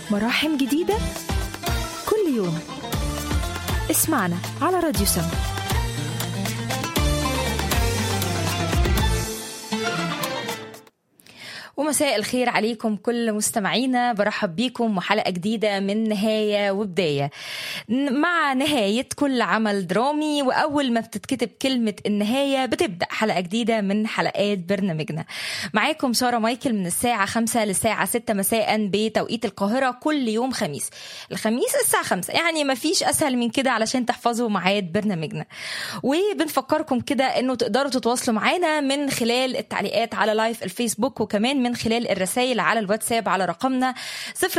مراحم جديدة كل يوم اسمعنا على راديو سما ومساء الخير عليكم كل مستمعينا برحب بيكم وحلقة جديدة من نهاية وبداية مع نهاية كل عمل درامي وأول ما بتتكتب كلمة النهاية بتبدأ حلقة جديدة من حلقات برنامجنا معاكم سارة مايكل من الساعة 5 للساعة 6 مساء بتوقيت القاهرة كل يوم خميس الخميس الساعة 5 يعني ما فيش أسهل من كده علشان تحفظوا ميعاد برنامجنا وبنفكركم كده انه تقدروا تتواصلوا معانا من خلال التعليقات على لايف الفيسبوك وكمان من خلال الرسائل على الواتساب على رقمنا 0035799553302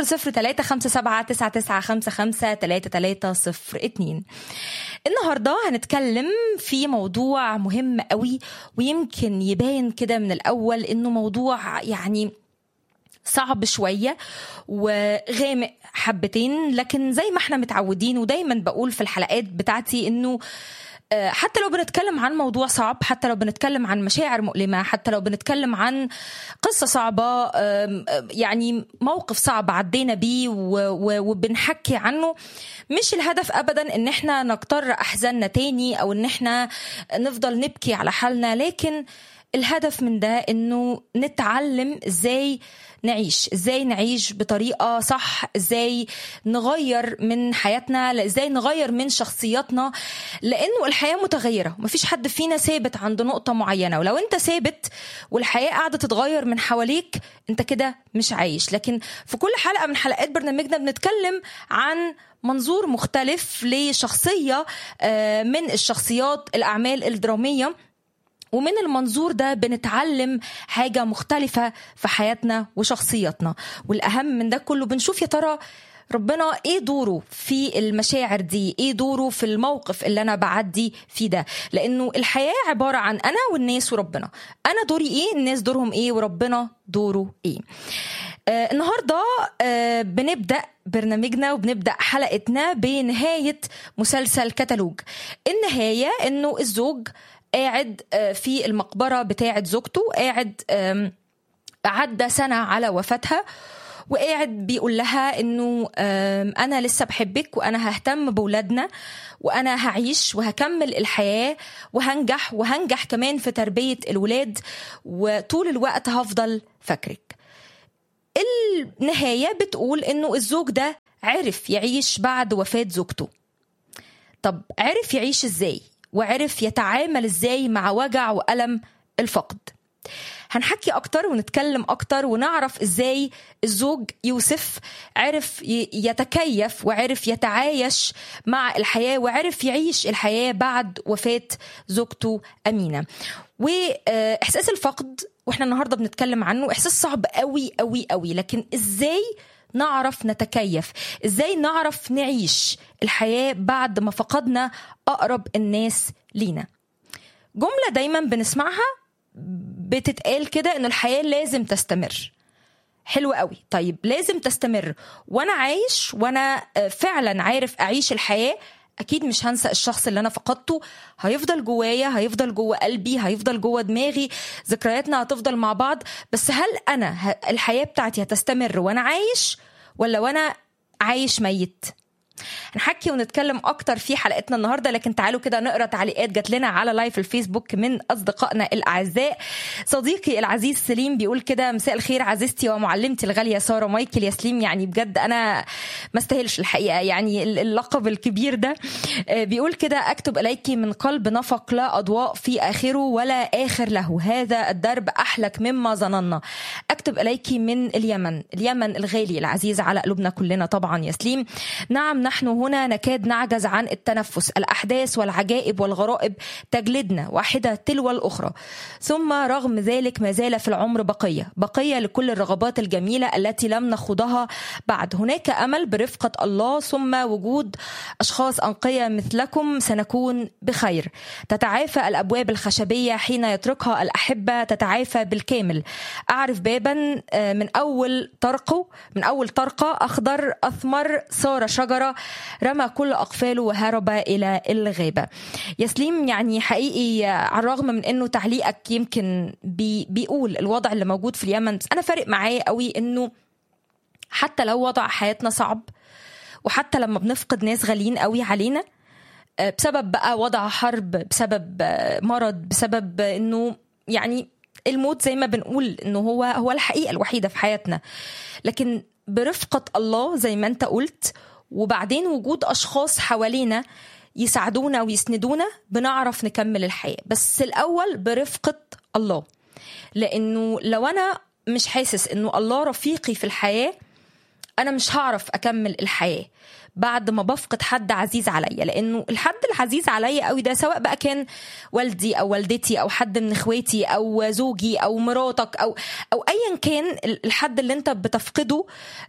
النهارده هنتكلم في موضوع مهم قوي ويمكن يبان كده من الاول انه موضوع يعني صعب شوية وغامق حبتين لكن زي ما احنا متعودين ودايما بقول في الحلقات بتاعتي انه حتى لو بنتكلم عن موضوع صعب حتى لو بنتكلم عن مشاعر مؤلمة حتى لو بنتكلم عن قصة صعبة يعني موقف صعب عدينا بيه وبنحكي عنه مش الهدف ابدا ان احنا نقتر احزاننا تاني او ان احنا نفضل نبكي على حالنا لكن الهدف من ده انه نتعلم ازاي نعيش ازاي نعيش بطريقه صح ازاي نغير من حياتنا ازاي نغير من شخصياتنا لانه الحياه متغيره مفيش حد فينا ثابت عند نقطه معينه ولو انت ثابت والحياه قاعده تتغير من حواليك انت كده مش عايش لكن في كل حلقه من حلقات برنامجنا بنتكلم عن منظور مختلف لشخصيه من الشخصيات الاعمال الدراميه ومن المنظور ده بنتعلم حاجة مختلفة في حياتنا وشخصياتنا والأهم من ده كله بنشوف يا ترى ربنا ايه دوره في المشاعر دي ايه دوره في الموقف اللي انا بعدي فيه ده لانه الحياه عباره عن انا والناس وربنا انا دوري ايه الناس دورهم ايه وربنا دوره ايه آه النهارده آه بنبدا برنامجنا وبنبدا حلقتنا بنهايه مسلسل كتالوج النهايه انه الزوج قاعد في المقبره بتاعه زوجته قاعد عدى سنه على وفاتها وقاعد بيقول لها انه انا لسه بحبك وانا ههتم بولادنا وانا هعيش وهكمل الحياه وهنجح وهنجح كمان في تربيه الولاد وطول الوقت هفضل فاكرك النهايه بتقول انه الزوج ده عرف يعيش بعد وفاه زوجته طب عرف يعيش ازاي وعرف يتعامل ازاي مع وجع والم الفقد هنحكي اكتر ونتكلم اكتر ونعرف ازاي الزوج يوسف عرف يتكيف وعرف يتعايش مع الحياه وعرف يعيش الحياه بعد وفاه زوجته امينه واحساس الفقد واحنا النهارده بنتكلم عنه احساس صعب قوي قوي قوي لكن ازاي نعرف نتكيف ازاي نعرف نعيش الحياة بعد ما فقدنا أقرب الناس لينا جملة دايما بنسمعها بتتقال كده إن الحياة لازم تستمر حلو قوي طيب لازم تستمر وانا عايش وانا فعلا عارف اعيش الحياه اكيد مش هنسى الشخص اللي انا فقدته هيفضل جوايا هيفضل جوه قلبي هيفضل جوه دماغي ذكرياتنا هتفضل مع بعض بس هل انا الحياه بتاعتي هتستمر وانا عايش ولا وانا عايش ميت هنحكي ونتكلم اكتر في حلقتنا النهارده لكن تعالوا كده نقرا تعليقات جات لنا على لايف الفيسبوك من اصدقائنا الاعزاء صديقي العزيز سليم بيقول كده مساء الخير عزيزتي ومعلمتي الغاليه ساره مايكل يا سليم يعني بجد انا ما استاهلش الحقيقه يعني اللقب الكبير ده بيقول كده اكتب اليك من قلب نفق لا اضواء في اخره ولا اخر له هذا الدرب احلك مما ظننا اكتب اليك من اليمن اليمن الغالي العزيز على قلوبنا كلنا طبعا يا سليم نعم نحن هنا نكاد نعجز عن التنفس الأحداث والعجائب والغرائب تجلدنا واحدة تلو الأخرى ثم رغم ذلك ما زال في العمر بقية بقية لكل الرغبات الجميلة التي لم نخوضها بعد هناك أمل برفقة الله ثم وجود أشخاص أنقية مثلكم سنكون بخير تتعافى الأبواب الخشبية حين يتركها الأحبة تتعافى بالكامل أعرف بابا من أول طرقه من أول طرقة أخضر أثمر صار شجرة رمى كل أقفاله وهرب إلى الغابة يسليم يعني حقيقي على الرغم من أنه تعليقك يمكن بي بيقول الوضع اللي موجود في اليمن بس أنا فارق معايا قوي أنه حتى لو وضع حياتنا صعب وحتى لما بنفقد ناس غاليين قوي علينا بسبب بقى وضع حرب بسبب مرض بسبب انه يعني الموت زي ما بنقول انه هو هو الحقيقه الوحيده في حياتنا لكن برفقه الله زي ما انت قلت وبعدين وجود اشخاص حوالينا يساعدونا ويسندونا بنعرف نكمل الحياه بس الاول برفقه الله لانه لو انا مش حاسس انه الله رفيقي في الحياه انا مش هعرف اكمل الحياه بعد ما بفقد حد عزيز عليا لانه الحد العزيز عليا قوي ده سواء بقى كان والدي او والدتي او حد من اخواتي او زوجي او مراتك او او ايا كان الحد اللي انت بتفقده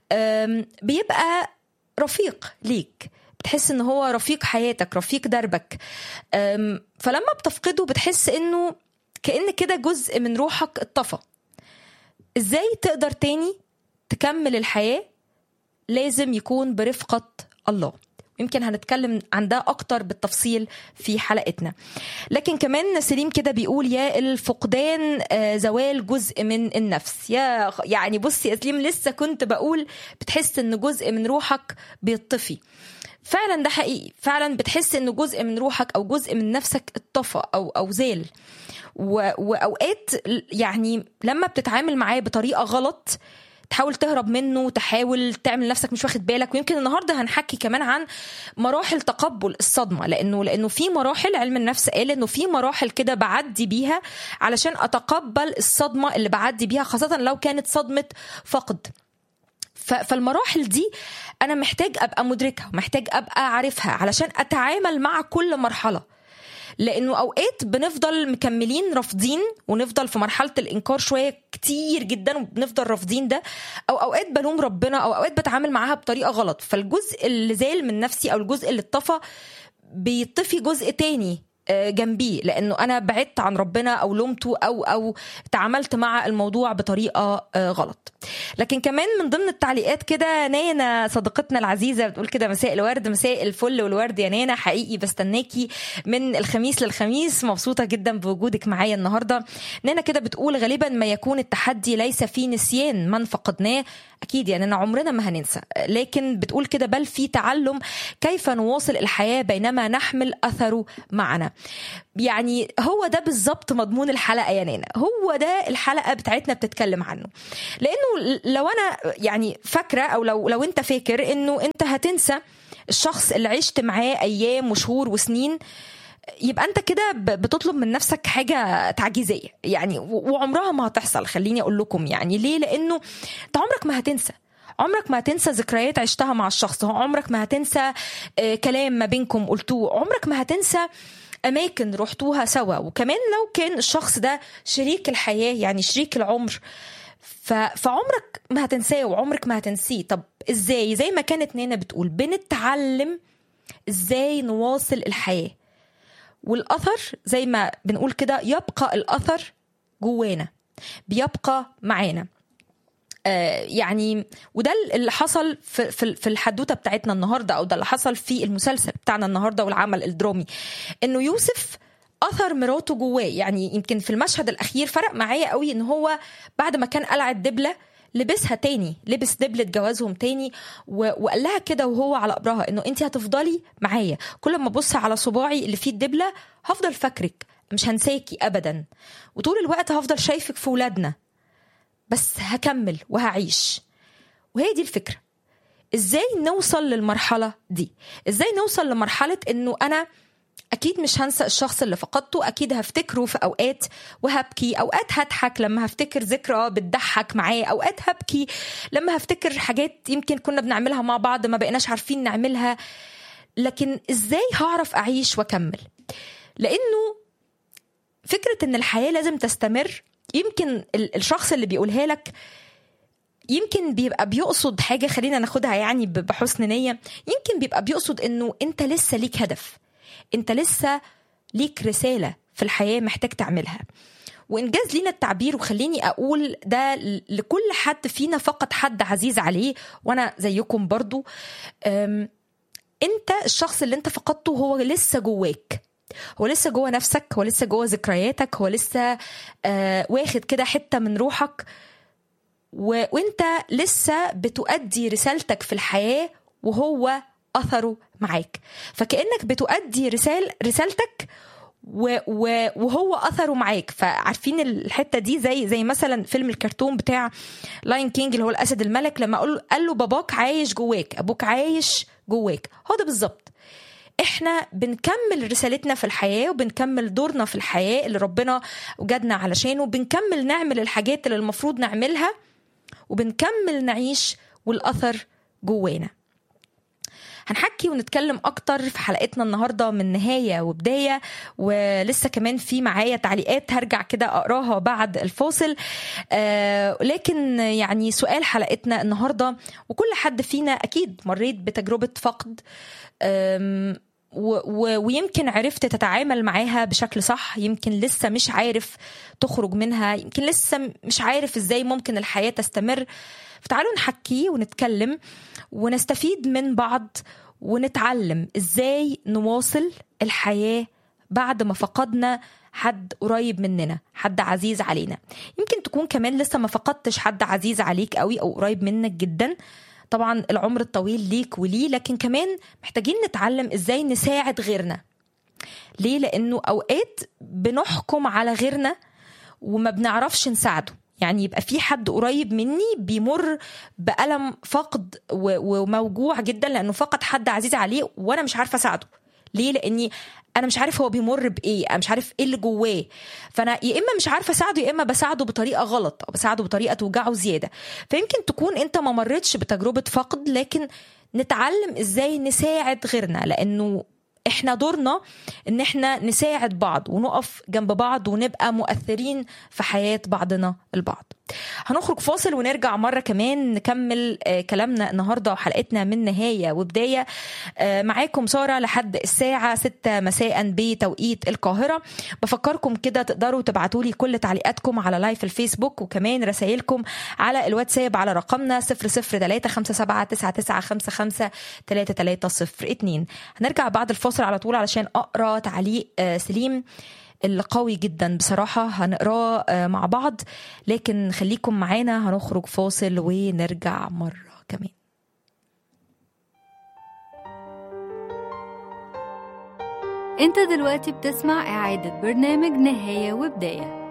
بيبقى رفيق ليك بتحس ان هو رفيق حياتك رفيق دربك فلما بتفقده بتحس انه كأن كده جزء من روحك اتطفى ازاي تقدر تاني تكمل الحياه لازم يكون برفقة الله يمكن هنتكلم عن ده أكتر بالتفصيل في حلقتنا لكن كمان سليم كده بيقول يا الفقدان زوال جزء من النفس يا يعني بصي يا سليم لسه كنت بقول بتحس ان جزء من روحك بيطفي فعلا ده حقيقي فعلا بتحس ان جزء من روحك او جزء من نفسك اتطفى او او زال واوقات يعني لما بتتعامل معاه بطريقه غلط تحاول تهرب منه تحاول تعمل نفسك مش واخد بالك ويمكن النهارده هنحكي كمان عن مراحل تقبل الصدمه لانه لانه في مراحل علم النفس قال انه في مراحل كده بعدي بيها علشان اتقبل الصدمه اللي بعدي بيها خاصه لو كانت صدمه فقد فالمراحل دي انا محتاج ابقى مدركها ومحتاج ابقى عارفها علشان اتعامل مع كل مرحله لانه اوقات بنفضل مكملين رافضين ونفضل في مرحله الانكار شويه كتير جدا وبنفضل رافضين ده او اوقات بلوم ربنا او اوقات بتعامل معاها بطريقه غلط فالجزء اللي زال من نفسي او الجزء اللي اتطفى بيطفي جزء تاني جنبيه لانه انا بعدت عن ربنا او لومته او او تعاملت مع الموضوع بطريقه غلط لكن كمان من ضمن التعليقات كده نانا صديقتنا العزيزه بتقول كده مساء الورد مساء الفل والورد يا نانا حقيقي بستناكي من الخميس للخميس مبسوطه جدا بوجودك معايا النهارده نانا كده بتقول غالبا ما يكون التحدي ليس في نسيان من فقدناه اكيد يعني أنا عمرنا ما هننسى لكن بتقول كده بل في تعلم كيف نواصل الحياه بينما نحمل اثره معنا يعني هو ده بالظبط مضمون الحلقه يا نانا هو ده الحلقه بتاعتنا بتتكلم عنه لانه لو انا يعني فاكره او لو لو انت فاكر انه انت هتنسى الشخص اللي عشت معاه ايام وشهور وسنين يبقى انت كده بتطلب من نفسك حاجه تعجيزيه يعني وعمرها ما هتحصل خليني اقول لكم يعني ليه لانه انت عمرك ما هتنسى عمرك ما هتنسى ذكريات عشتها مع الشخص عمرك ما هتنسى كلام ما بينكم قلتوه عمرك ما هتنسى اماكن رحتوها سوا وكمان لو كان الشخص ده شريك الحياه يعني شريك العمر فعمرك ما هتنساه وعمرك ما هتنسيه طب ازاي زي ما كانت نانا بتقول بنتعلم ازاي نواصل الحياه والاثر زي ما بنقول كده يبقى الاثر جوانا بيبقى معانا آه يعني وده اللي حصل في في في الحدوته بتاعتنا النهارده او ده اللي حصل في المسلسل بتاعنا النهارده والعمل الدرامي انه يوسف اثر مراته جواه يعني يمكن في المشهد الاخير فرق معايا قوي ان هو بعد ما كان قلع الدبله لبسها تاني لبس دبلة جوازهم تاني وقال لها كده وهو على قبرها انه انت هتفضلي معايا كل ما ابص على صباعي اللي فيه الدبلة هفضل فاكرك مش هنساكي ابدا وطول الوقت هفضل شايفك في ولادنا بس هكمل وهعيش وهي دي الفكرة ازاي نوصل للمرحلة دي ازاي نوصل لمرحلة انه انا اكيد مش هنسى الشخص اللي فقدته اكيد هفتكره في اوقات وهبكي اوقات هضحك لما هفتكر ذكرى بتضحك معاه اوقات هبكي لما هفتكر حاجات يمكن كنا بنعملها مع بعض ما بقيناش عارفين نعملها لكن ازاي هعرف اعيش واكمل لانه فكره ان الحياه لازم تستمر يمكن الشخص اللي بيقولها لك يمكن بيبقى بيقصد حاجه خلينا ناخدها يعني بحسن نيه يمكن بيبقى بيقصد انه انت لسه ليك هدف انت لسه ليك رساله في الحياه محتاج تعملها وانجاز لينا التعبير وخليني اقول ده لكل حد فينا فقد حد عزيز عليه وانا زيكم برضو انت الشخص اللي انت فقدته هو لسه جواك هو لسه جوه نفسك هو لسه جوه ذكرياتك هو لسه آه واخد كده حته من روحك و... وانت لسه بتؤدي رسالتك في الحياه وهو اثره معاك فكانك بتؤدي رسال رسالتك و... و... وهو اثره معاك فعارفين الحته دي زي زي مثلا فيلم الكرتون بتاع لاين كينج اللي هو الاسد الملك لما قال له, قال له باباك عايش جواك ابوك عايش جواك هو ده بالظبط احنا بنكمل رسالتنا في الحياه وبنكمل دورنا في الحياه اللي ربنا وجدنا علشانه وبنكمل نعمل الحاجات اللي المفروض نعملها وبنكمل نعيش والاثر جوانا هنحكي ونتكلم اكتر في حلقتنا النهارده من نهايه وبدايه ولسه كمان في معايا تعليقات هرجع كده اقراها بعد الفاصل آه لكن يعني سؤال حلقتنا النهارده وكل حد فينا اكيد مريت بتجربه فقد و و ويمكن عرفت تتعامل معاها بشكل صح يمكن لسه مش عارف تخرج منها يمكن لسه مش عارف ازاي ممكن الحياه تستمر فتعالوا نحكي ونتكلم ونستفيد من بعض ونتعلم ازاي نواصل الحياه بعد ما فقدنا حد قريب مننا حد عزيز علينا يمكن تكون كمان لسه ما فقدتش حد عزيز عليك قوي او قريب منك جدا طبعا العمر الطويل ليك وليه لكن كمان محتاجين نتعلم ازاي نساعد غيرنا ليه لانه اوقات بنحكم على غيرنا وما بنعرفش نساعده يعني يبقى في حد قريب مني بيمر بألم فقد وموجوع جدا لأنه فقد حد عزيز عليه وأنا مش عارفة أساعده ليه لأني انا مش عارف هو بيمر بايه انا مش عارف ايه اللي جواه فانا يا اما مش عارفه اساعده يا اما بساعده بطريقه غلط او بساعده بطريقه توجعه زياده فيمكن تكون انت ما مرتش بتجربه فقد لكن نتعلم ازاي نساعد غيرنا لانه احنا دورنا ان احنا نساعد بعض ونقف جنب بعض ونبقى مؤثرين في حياة بعضنا البعض هنخرج فاصل ونرجع مرة كمان نكمل كلامنا النهاردة وحلقتنا من نهاية وبداية معاكم سارة لحد الساعة 6 مساء بتوقيت القاهرة بفكركم كده تقدروا تبعتوا لي كل تعليقاتكم على لايف الفيسبوك وكمان رسائلكم على الواتساب على رقمنا 003 هنرجع بعد الفاصل على طول علشان اقرا تعليق سليم القوي جدا بصراحة هنقراه مع بعض لكن خليكم معانا هنخرج فاصل ونرجع مرة كمان انت دلوقتي بتسمع اعادة برنامج نهاية وبداية